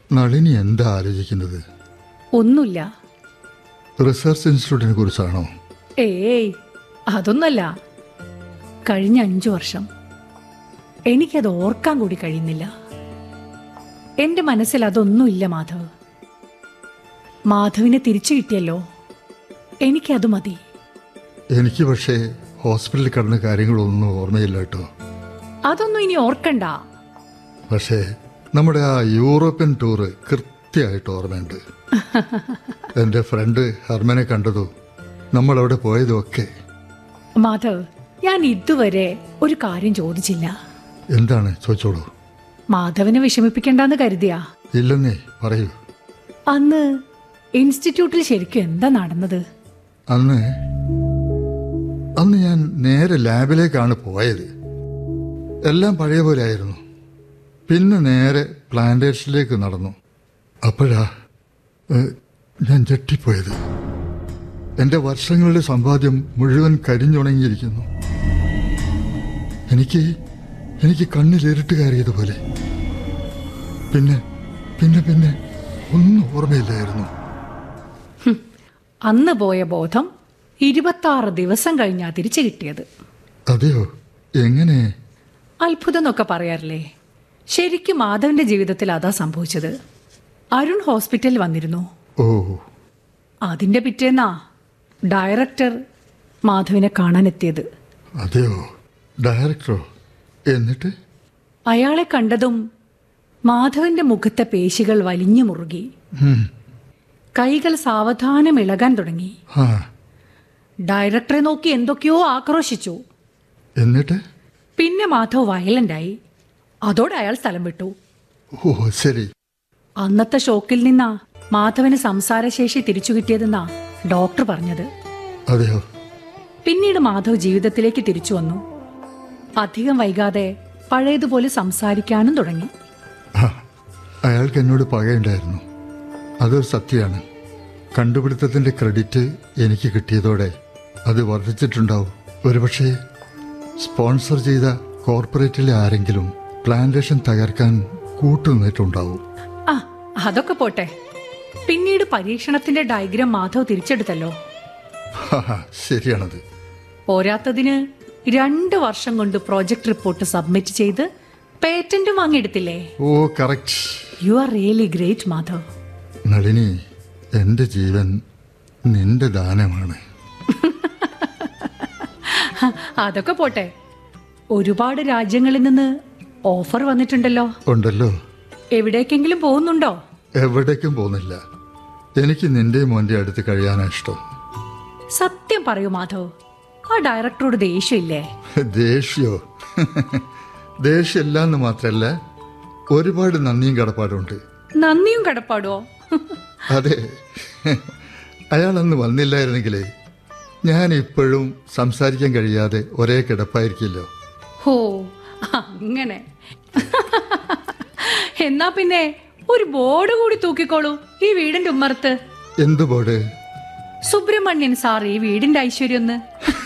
നളിനി എന്താ ആലോചിക്കുന്നത് ഒന്നുമില്ല റിസർച്ച് ഇൻസ്റ്റിറ്റ്യൂട്ടിനെ കുറിച്ചാണോ ഏയ് അതൊന്നല്ല കഴിഞ്ഞ അഞ്ചു വർഷം എനിക്കത് ഓർക്കാൻ കൂടി കഴിയുന്നില്ല എന്റെ മനസ്സിൽ അതൊന്നുമില്ല മാധവ് മാധവിനെ തിരിച്ചു കിട്ടിയല്ലോ എനിക്കത് മതി എനിക്ക് പക്ഷേ ഹോസ്പിറ്റലിൽ കിടന്ന കാര്യങ്ങളൊന്നും ഓർമ്മയില്ല കേട്ടോ അതൊന്നും ഇനി ഓർക്കണ്ട പക്ഷേ നമ്മുടെ ആ യൂറോപ്യൻ ടൂറ് കൃത്യമായിട്ട് ഓർമ്മയുണ്ട് എൻ്റെ ഫ്രണ്ട് ഹർമനെ കണ്ടതോ നമ്മൾ അവിടെ പോയതും ഒക്കെ മാധവ് ഞാൻ ഇതുവരെ ഒരു കാര്യം ചോദിച്ചില്ല എന്താണ് ചോദിച്ചോളൂ മാധവനെ വിഷമിപ്പിക്കണ്ടെന്ന് കരുതിയാ ഇല്ലെന്നേ പറയൂ അന്ന് ഇൻസ്റ്റിറ്റ്യൂട്ടിൽ ശരിക്കും എന്താ നടന്നത് അന്ന് അന്ന് ഞാൻ നേരെ ലാബിലേക്കാണ് പോയത് എല്ലാം പഴയ പോലെ ആയിരുന്നു പിന്നെ നേരെ പ്ലാന്റേഷനിലേക്ക് നടന്നു അപ്പോഴാ ഏ, ഞാൻ ഞെട്ടിപ്പോയത് എൻ്റെ വർഷങ്ങളുടെ സമ്പാദ്യം മുഴുവൻ കരിഞ്ഞുണങ്ങിയിരിക്കുന്നു എനിക്ക് എനിക്ക് കണ്ണിലിരുട്ട് കയറിയതുപോലെ പിന്നെ പിന്നെ പിന്നെ ഒന്നും ഓർമ്മയില്ലായിരുന്നു അന്ന് പോയ ബോധം ഇരുപത്താറ് ദിവസം കഴിഞ്ഞാ തിരിച്ചു കിട്ടിയത് അതെയോ എങ്ങനെ അത്ഭുതം എന്നൊക്കെ പറയാറില്ലേ ശരിക്കും മാധവന്റെ ജീവിതത്തിൽ അതാ സംഭവിച്ചത് അരുൺ ഹോസ്പിറ്റലിൽ വന്നിരുന്നു ഓ അതിന്റെ പിറ്റേന്നാ ഡയറക്ടർ മാധവിനെ കാണാനെത്തിയത് അതെയോ ഡയറക്ടറോ എന്നിട്ട് അയാളെ കണ്ടതും മാധവന്റെ മുഖത്തെ പേശികൾ വലിഞ്ഞു മുറുകി ഉം, കൈകൾ സാവധാനം ഇളകാൻ തുടങ്ങി ആ ഡയറക്ടറെ നോക്കി എന്തൊക്കെയോ ആക്രോശിച്ചു എന്നിട്ട് പിന്നെ മാധവ് വയലന്റായി അതോടെ അയാൾ സ്ഥലം വിട്ടു ഓ ശരി അന്നത്തെ ഷോക്കിൽ നിന്നാ മാധവന് സംസാരശേഷി തിരിച്ചു കിട്ടിയതെന്നാ ഡോക്ടർ പറഞ്ഞത് അതെയോ പിന്നീട് മാധവ് ജീവിതത്തിലേക്ക് തിരിച്ചു വന്നു അധികം വൈകാതെ പഴയതുപോലെ സംസാരിക്കാനും തുടങ്ങി ആ അയാൾക്ക് എന്നോട് പകയുണ്ടായിരുന്നു അതൊരു സത്യമാണ് കണ്ടുപിടുത്തത്തിൻ്റെ ക്രെഡിറ്റ് എനിക്ക് കിട്ടിയതോടെ അത് വർദ്ധിച്ചിട്ടുണ്ടാവും ഒരുപക്ഷെ സ്പോൺസർ ചെയ്ത കോർപ്പറേറ്റിലെ ആരെങ്കിലും പ്ലാന്റേഷൻ തകർക്കാൻ കൂട്ടുനിന്നിട്ടുണ്ടാവും ആ അതൊക്കെ പോട്ടെ പിന്നീട് പരീക്ഷണത്തിന്റെ ഡയഗ്രാം മാധവ് തിരിച്ചെടുത്തല്ലോ ഹാ, ശരിയാണത് പോരാത്തതിന് രണ്ട് വർഷം കൊണ്ട് പ്രോജക്ട് റിപ്പോർട്ട് സബ്മിറ്റ് ചെയ്ത് പേറ്റന്റും വാങ്ങിയെടുത്തില്ലേ oh correct you are really great Madhav Nalini എൻ്റെ ജീവൻ നിന്റെ ദാനമാണ് അതൊക്കെ പോട്ടെ ഒരുപാട് രാജ്യങ്ങളിൽ നിന്ന് ഓഫർ വന്നിട്ടുണ്ടല്ലോ ഉണ്ടല്ലോ എവിടേക്കെങ്കിലും പോകുന്നുണ്ടോ എവിടേക്കും പോകുന്നില്ല എനിക്ക് നിന്റെ മോൻ്റെ അടുത്ത് കഴിയാനാ ഇഷ്ടം സത്യം പറയൂ മാധവ് ആ ഡയറക്ടറോട് ദേഷ്യമില്ലേ ദേഷ്യോ ദേഷ്യമില്ല എന്ന് മാത്രമല്ല ഒരുപാട് നന്ദിയും കടപ്പാടുണ്ട് നന്ദിയും കടപ്പാടോ അതെ അയാൾ അന്ന് വന്നില്ലായിരുന്നെങ്കിലേ ഞാൻ ഇപ്പോഴും സംസാരിക്കാൻ കഴിയാതെ ഒരേ കിടപ്പായിരിക്കില്ലോ ഹോ അങ്ങനെ എന്നാ പിന്നെ ഒരു ബോർഡ് കൂടി തൂക്കിക്കോളൂ ഈ വീടിന്റെ ഉമ്മറത്ത് എന്തു ബോർഡ് സുബ്രഹ്മണ്യൻ സാർ ഈ വീടിന്റെ ഐശ്വര്യം ഒന്ന്